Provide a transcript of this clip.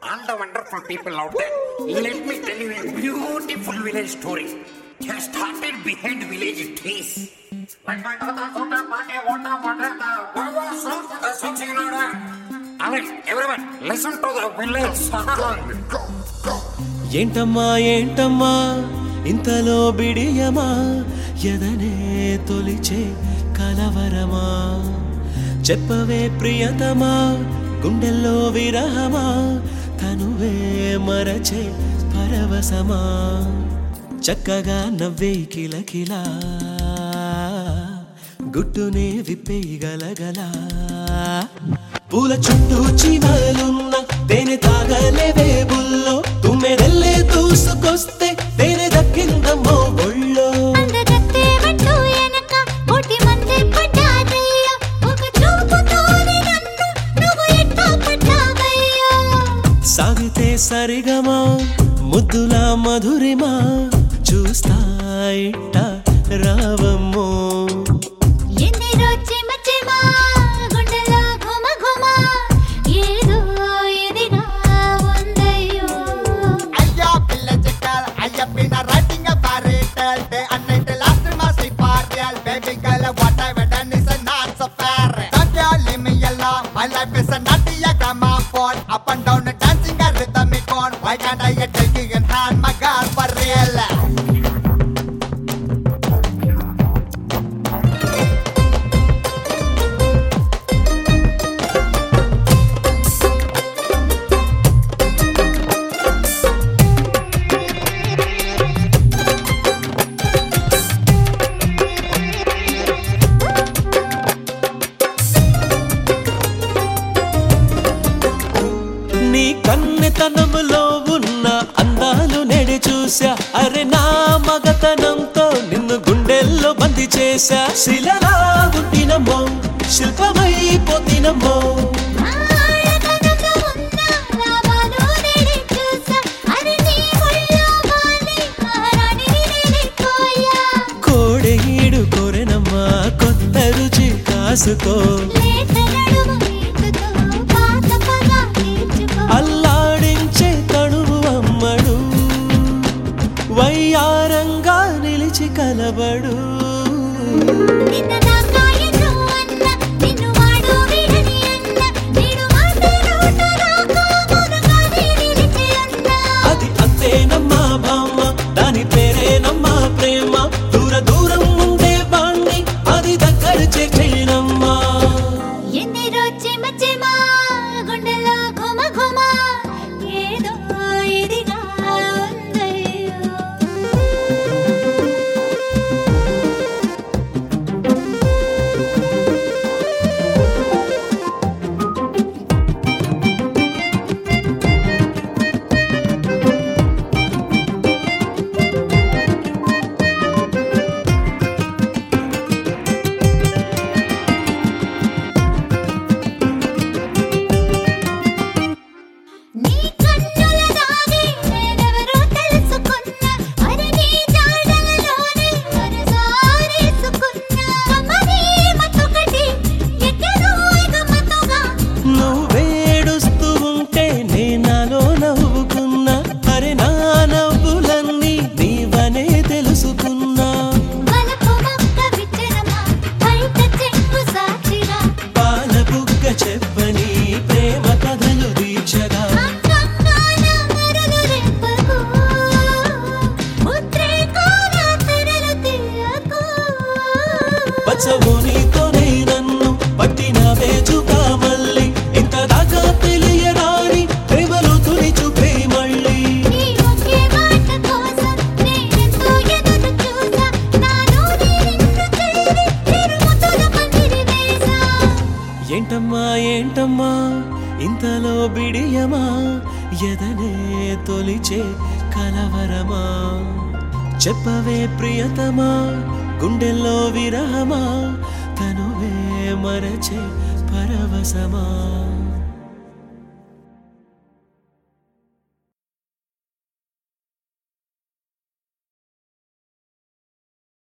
all the wonderful people out there, let me tell you a beautiful village story. It started behind village trees. Alright, everyone, listen to the village song. ఏంటమ్మా ఏంటమ్మా ఇంతలో బిడియమా ఎదనే తొలిచే కలవరమా చెప్పవే ప్రియతమా గుండెల్లో విరహమా తనువే మరచే పరవశమా చక్కగా నవ్వే కిలకిలా గుట్టునే విప్పేయగలగలా పూల చుట్టూ చీమలున్న తేనె తాగలేవే బుల్లో తుమ్మెదల్లే దూసుకొస్తే తేనె దక్కిందమ్మో ఒళ్ళో అందగత్తె వెంటూ ఎనక కోటి మంది పడ్డారయ్యో. ఒక చూపుతోనే నన్ను నువ్వు ఎట్టా పడ్డావయ్యో. సాగితే సరిగమా ముద్దుల మధురిమా చూస్తా ఇట్ట రావమ్మో ఎందిరో చిమ చిమ, గుండెలో ఘుమ ఘుమ, ఏదో ఇదిగా ఉందయ్యో. ஐயா பிள்ளைச்சிட்டால் ஐயா பின்ன writing a fairy tale day and night last must be partial baby girl what I have done is not so fair don't you leave me alone my life is a nutty a gramophone up and down dancing a rhythmic on why can't I take you in hand my girl for real నీ కన్నెతనములో ఉన్న అందాలు నెడి చూసా అరే నా మగతనంతో నిన్ను గుండెల్లో బంది చేశా శిలలా పుట్టినమ్మో శిల్పమైపోతినమ్మో నా అడగనగా ఉన్న లాభాలు నేడే చూసా. అరే నీ ఒళ్ళో వాలి, మహారాణిని నేనైపోయా. కోడెగీడు కోరెనమ్మా కొత్త రుచి కాసుకో లేత నడుము ఈటుతో పాత పగ తీర్చుకో. అల్లాడించే తడువు అమ్మడు వయ్యారంగా నిలిచి కలబడు నిన్న దాకా ఎన్నో అన్న, నిన్ను వాడు వీడని అన్న. నేడు మాట నోట రాక మౌనంగానే నిలిచి అన్న. అది అంతేనమ్మా బామ్మ దాని పేరేనమ్మా ప్రేమ దూర దూరం ఉండే బాణ్ణి అది దగ్గర చేనమ్మా ఎందిరో చిమ చిమ, గుండెలో ఘుమ ఘుమ, ఏదో ఇదిగా ఉందయ్యో. నీ కన్నుల దాగి నేనెవరో తెలుసుకున్నా అరే నీ జాడలలోనే మనసారేసుకున్నా కమ్మని మత్తొకటి ఎక్కడో గమ్మత్తుగా నువ్వేడుస్తూ ఉంటే నేనాలో నవ్వుకున్నా అరే నా నవ్వులన్నీ నీవనే తెలుసుకున్నా వలపు మొక్క విచ్చరమా బయట చెక్కు సాక్షిగా పాల బుగ్గ చెప్పని ప్రేమ కథలు దీక్షగా అంగంగాన మరలు రెప్పకు ఉద్రేకాల తెరలు తీయకు పచ్చవు నీతోనే నన్ను పట్టిన వేచుగా మళ్ళీ ఇంత దాకా తెలియరాని ప్రేమలు తుని చూపే మళ్ళీ నీ ఒకే మాట కోసం నేనెంతో ఎదురు చూసా నాలో నిన్ను చేరి తిరుముతుల పందిరి వేసా ఏంటమ్మా ఏంటమ్మా ఇంతలో బిడియమా ఎదనే తొలిచే కలవరమా చెప్పవే ప్రియతమా గుండెల్లో విరహమా తనువే మరచే పరవశమా